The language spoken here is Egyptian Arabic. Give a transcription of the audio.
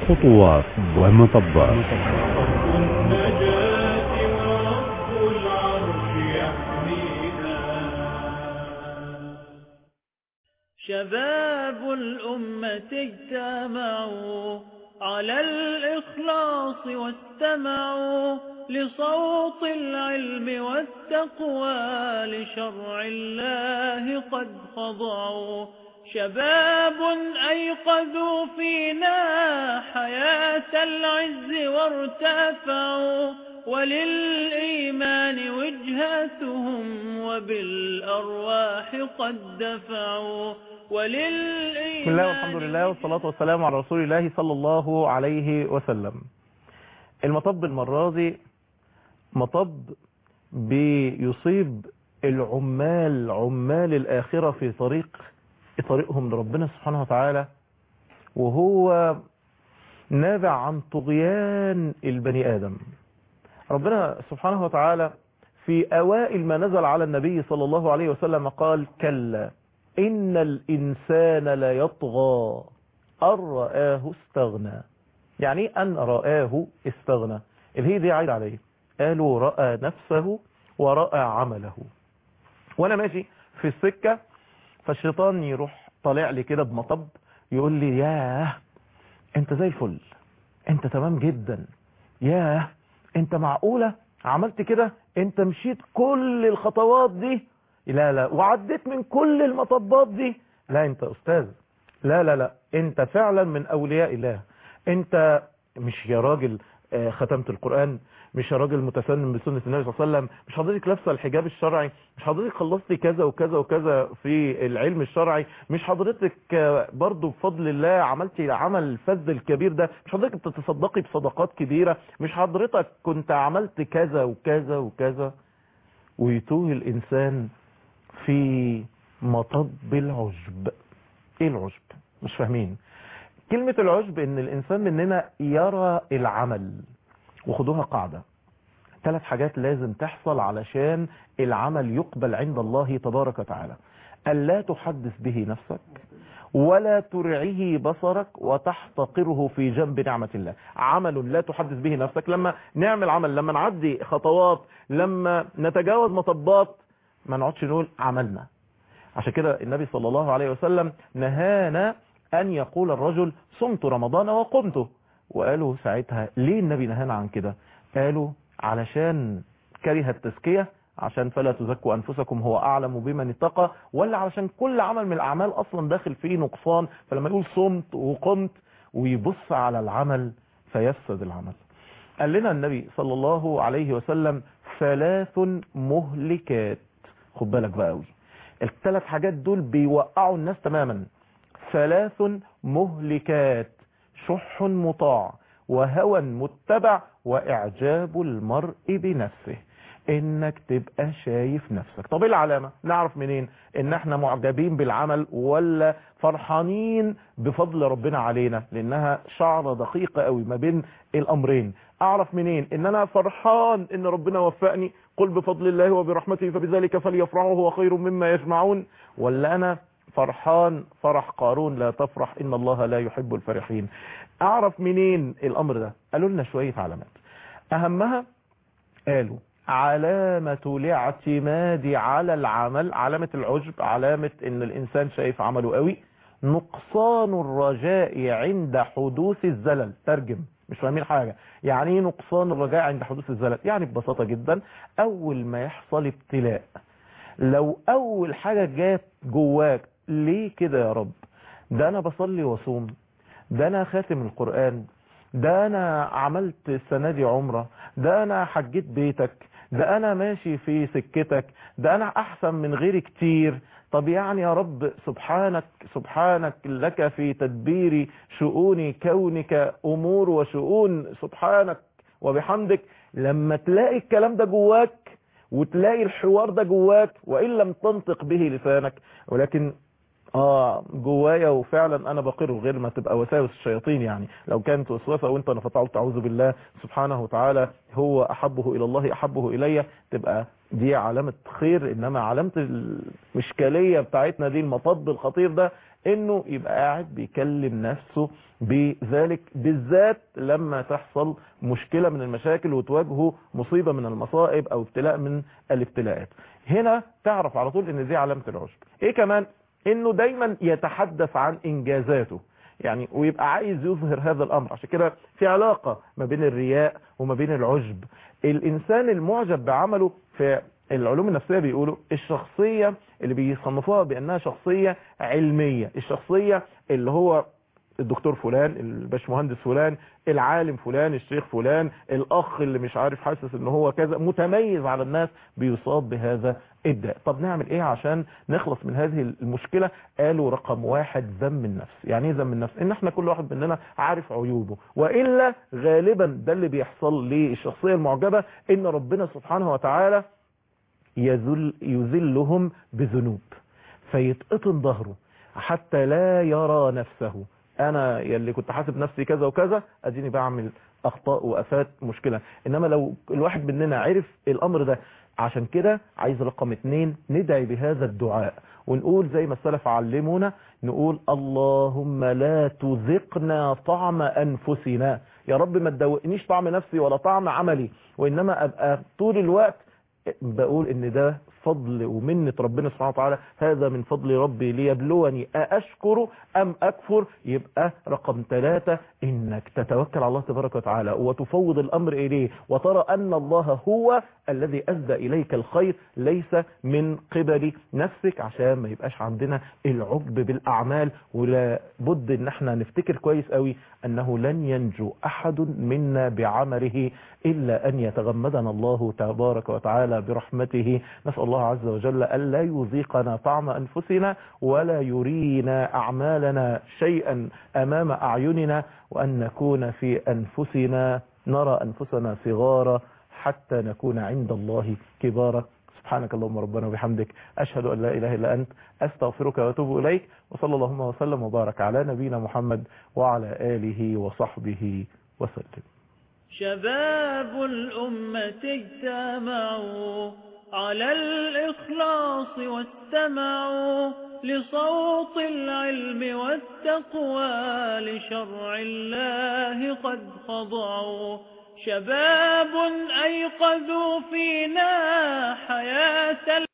خطوات ومطبات النجاة ورب العرش يحمينا شباب الأمة اجتمعوا على الإخلاص واستمعوا لصوت العلم والتقوى لشرع الله قد خضعوا شباب أيقظوا فينا حياة العز وارتفعوا وللإيمان وجهتهم وبالأرواح قد دفعوا وللإيمان بسم الله والحمد لله والصلاة والسلام على رسول الله صلى الله عليه وسلم المطب المرة دي مطب بيصيب العمال عمال الآخرة في طريق طريقهم لربنا سبحانه وتعالى وهو نابع عن طغيان البني آدم ربنا سبحانه وتعالى في أوائل ما نزل على النبي صلى الله عليه وسلم قال كلا إن الإنسان ليطغى أن رآه استغنى يعني إيه أن رآه استغنى الهي دي عايد عليه قالوا رأى نفسه ورأى عمله وأنا ماشي في السكة فالشيطان يروح طالع لي كده بمطب يقول لي ياه انت زي الفل انت تمام جدا ياه انت معقولة عملت كده انت مشيت كل الخطوات دي لا لا وعديت من كل المطبات دي لا انت استاذ لا لا لا انت فعلا من اولياء الله انت مش يا راجل آه، ختمت القرآن مش يا راجل متسنن بسنة النبي صلى الله عليه وسلم مش حضرتك لابسه الحجاب الشرعي مش حضرتك خلصتي كذا وكذا وكذا في العلم الشرعي مش حضرتك آه، برضو بفضل الله عملتي عمل الفذ الكبير ده مش حضرتك بتتصدقي بصدقات كبيرة مش حضرتك كنت عملت كذا وكذا وكذا ويتوه الإنسان في مطب العجب ايه العجب مش فاهمين كلمة العجب ان الانسان مننا يرى العمل وخدوها قاعدة ثلاث حاجات لازم تحصل علشان العمل يقبل عند الله تبارك وتعالى ألا تحدث به نفسك ولا ترعيه بصرك وتحتقره في جنب نعمة الله عمل لا تحدث به نفسك لما نعمل عمل لما نعدي خطوات لما نتجاوز مطبات ما نقعدش نقول عملنا عشان كده النبي صلى الله عليه وسلم نهانا أن يقول الرجل صمت رمضان وقمته وقالوا ساعتها ليه النبي نهانا عن كده قالوا علشان كره التزكية عشان فلا تزكوا أنفسكم هو أعلم بمن اتقى ولا علشان كل عمل من الأعمال أصلا داخل فيه نقصان فلما يقول صمت وقمت ويبص على العمل فيفسد العمل قال لنا النبي صلى الله عليه وسلم ثلاث مهلكات خد بالك بقى قوي الثلاث حاجات دول بيوقعوا الناس تماما ثلاث مهلكات شح مطاع وهوى متبع واعجاب المرء بنفسه انك تبقى شايف نفسك طب ايه العلامة نعرف منين ان احنا معجبين بالعمل ولا فرحانين بفضل ربنا علينا لانها شعرة دقيقة قوي ما بين الامرين اعرف منين ان انا فرحان ان ربنا وفقني قل بفضل الله وبرحمته فبذلك فليفرحوا هو خير مما يجمعون ولا انا فرحان فرح قارون لا تفرح ان الله لا يحب الفرحين اعرف منين الامر ده قالوا لنا شوية علامات اهمها قالوا علامة الاعتماد على العمل علامة العجب علامة ان الانسان شايف عمله قوي نقصان الرجاء عند حدوث الزلل ترجم مش فاهمين حاجة يعني ايه نقصان الرجاء عند حدوث الزلل يعني ببساطة جدا اول ما يحصل ابتلاء لو اول حاجة جات جواك ليه كده يا رب ده انا بصلي واصوم ده انا خاتم القرآن ده انا عملت السنة دي عمرة ده انا حجيت بيتك ده انا ماشي في سكتك ده انا احسن من غيري كتير طب يعني يا رب سبحانك سبحانك لك في تدبير شؤون كونك امور وشؤون سبحانك وبحمدك لما تلاقي الكلام ده جواك وتلاقي الحوار ده جواك وان لم تنطق به لسانك ولكن اه جوايا وفعلا انا بقر غير ما تبقى وساوس الشياطين يعني لو كانت وسوسه وانت نفطت قلت اعوذ بالله سبحانه وتعالى هو احبه الى الله احبه الي تبقى دي علامة خير انما علامة المشكالية بتاعتنا دي المطب الخطير ده انه يبقى قاعد بيكلم نفسه بذلك بالذات لما تحصل مشكلة من المشاكل وتواجهه مصيبة من المصائب او ابتلاء من الابتلاءات هنا تعرف على طول ان دي علامة العجب ايه كمان انه دايما يتحدث عن انجازاته يعني ويبقى عايز يظهر هذا الامر عشان كده في علاقة ما بين الرياء وما بين العجب الانسان المعجب بعمله في العلوم النفسية بيقولوا الشخصية اللي بيصنفوها بانها شخصية علمية الشخصية اللي هو الدكتور فلان الباشمهندس فلان العالم فلان الشيخ فلان الاخ اللي مش عارف حاسس ان هو كذا متميز على الناس بيصاب بهذا الداء طب نعمل ايه عشان نخلص من هذه المشكلة قالوا رقم واحد ذم النفس يعني ايه ذم النفس ان احنا كل واحد مننا عارف عيوبه وإلا غالبا ده اللي بيحصل للشخصية المعجبة ان ربنا سبحانه وتعالى يذل يذلهم بذنوب فيتقطن ظهره حتى لا يرى نفسه انا يلي كنت حاسب نفسي كذا وكذا اديني بعمل اخطاء وافات مشكلة انما لو الواحد مننا عرف الامر ده عشان كده عايز رقم اتنين ندعي بهذا الدعاء ونقول زي ما السلف علمونا نقول اللهم لا تذقنا طعم انفسنا يا رب ما تدوقنيش طعم نفسي ولا طعم عملي وانما ابقى طول الوقت بقول ان ده فضل ومنة ربنا سبحانه وتعالى هذا من فضل ربي ليبلوني أأشكر أم أكفر يبقى رقم ثلاثة إنك تتوكل على الله تبارك وتعالى وتفوض الأمر إليه وترى أن الله هو الذي أسدى إليك الخير ليس من قبل نفسك عشان ما يبقاش عندنا العجب بالأعمال ولا بد إن احنا نفتكر كويس قوي أنه لن ينجو أحد منا بعمله إلا أن يتغمدنا الله تبارك وتعالى برحمته نسأل الله عز وجل ألا يذيقنا طعم أنفسنا ولا يرينا أعمالنا شيئا أمام أعيننا وأن نكون في أنفسنا نرى أنفسنا صغارا حتى نكون عند الله كبارا سبحانك اللهم ربنا وبحمدك أشهد أن لا إله إلا أنت أستغفرك وأتوب إليك وصلى اللهم وسلم وبارك على نبينا محمد وعلى آله وصحبه وسلم شباب الأمة اجتمعوا على الإخلاص واستمعوا لصوت العلم والتقوى لشرع الله قد خضعوا شباب أيقظوا فينا حياة